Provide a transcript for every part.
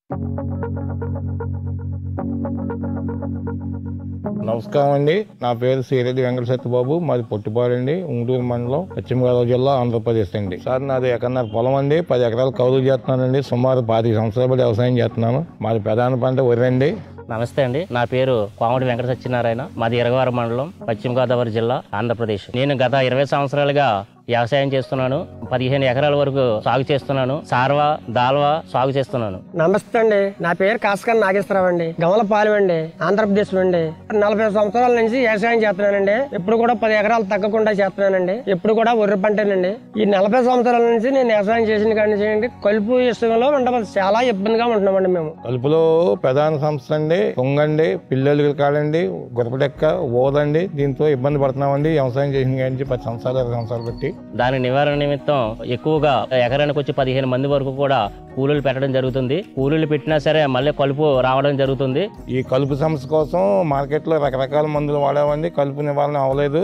నమస్కారం అండి నా పేరు శ్రీరెడ్డి వెంకట సత్యబాబు మాది పొట్టిపాడండి ఉంగూరు మండలం పశ్చిమ గోదావరి జిల్లా ఆంధ్రప్రదేశ్ అండి సార్ నాది ఎకరన్నర పొలం అండి పది ఎకరాలు కౌలు చేస్తున్నానండి సుమారు పాతిక సంవత్సరాల బట్టి వ్యవసాయం చేస్తున్నాను మాది ప్రధాన పంట వరి అండి నమస్తే అండి నా పేరు కోమటి వెంకట సత్యనారాయణ మాది ఇరగవారం మండలం పశ్చిమ గోదావరి జిల్లా ఆంధ్రప్రదేశ్ నేను గత ఇరవై సంవత్సరాలుగా వ్యవసాయం చేస్తున్నాను పదిహేను ఎకరాల వరకు సాగు చేస్తున్నాను సార్వా దాల్వా సాగు చేస్తున్నాను నమస్తే అండి నా పేరు కాస్కర్ నాగేశ్వరరావు అండి గమలపాలెం అండి ఆంధ్రప్రదేశ్ నుండి నలభై సంవత్సరాల నుంచి వ్యవసాయం చేస్తున్నానండి ఎప్పుడు కూడా పది ఎకరాలు తగ్గకుండా చేస్తున్నానండి ఎప్పుడు కూడా వరి పంటేనండి ఈ నలభై సంవత్సరాల నుంచి నేను వ్యవసాయం చేసిన కానీ చేయండి కలుపు విషయంలో ఉండదు చాలా ఇబ్బందిగా ఉంటున్నామండి మేము కలుపులో ప్రధాన సంస్థ అండి పొంగండి పిల్లలు కాడండి గురపడెక్క ఓదండి దీంతో ఇబ్బంది పడుతున్నామండి వ్యవసాయం చేసిన కానీ పది సంవత్సరాలు ఇరవై సంవత్సరాలు బట్టి దాని నివారణ నిమిత్తం ఎక్కువగా ఎకరానికి వచ్చి పదిహేను మంది వరకు కూడా కూలీలు పెట్టడం జరుగుతుంది కూలీలు పెట్టినా సరే మళ్ళీ కలుపు రావడం జరుగుతుంది ఈ కలుపు సమస్య కోసం మార్కెట్లో రకరకాల మందులు వాడామండి కలుపు నివారణ అవ్వలేదు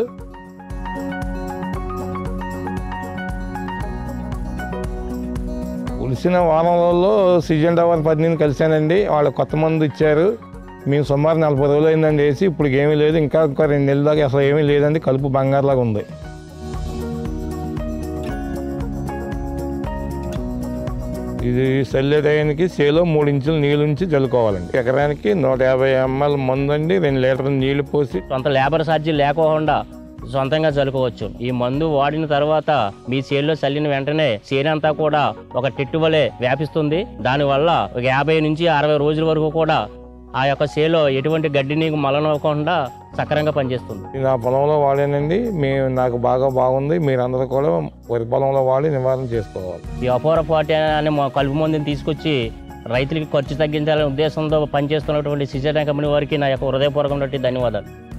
ఉలిసిన వారంలో సీజన్ టవర్ పదిని కలిశానండి వాళ్ళు కొత్త మందు ఇచ్చారు మేము సుమారు నలభై రోజులు అయిందండి వేసి ఇప్పుడు ఏమీ లేదు ఇంకా ఇంకా రెండు నెలల దాకా అసలు ఏమీ లేదండి కలుపు బంగారులాగా ఉంది ఇది చల్లే టయానికి చేలో మూడు ఇంచులు నీళ్ళు ఉంచి చల్లుకోవాలండి ఎకరానికి నూట యాభై ఎంఎల్ మందు అండి రెండు లీటర్ల నీళ్లు పోసి సొంత లేబర్ ఛార్జీ లేకోకుండా సొంతంగా చల్లుకోవచ్చు ఈ మందు వాడిన తర్వాత మీ చేల్లో చల్లిన వెంటనే చేనంతా కూడా ఒక టిట్టు వలె వ్యాపిస్తుంది దానివల్ల ఒక యాభై నుంచి అరవై రోజుల వరకు కూడా ఆ యొక్క చేలో ఎటువంటి గడ్డి నీకు మలనవ్వకుండా సక్రంగా పనిచేస్తుంది ఇది నా పొలంలో వాడానండి మేము నాకు బాగా బాగుంది మీరందరూ కూడా వరి పొలంలో వాడి నివారణ చేసుకోవాలి ఈ అపోర పాటి అనే మా కలుపు మందుని తీసుకొచ్చి రైతులకి ఖర్చు తగ్గించాలనే ఉద్దేశంతో పనిచేస్తున్నటువంటి సిజర్ కంపెనీ వారికి నా యొక్క హృదయపూర్వకమైనటువంటి ధన్యవాదాలు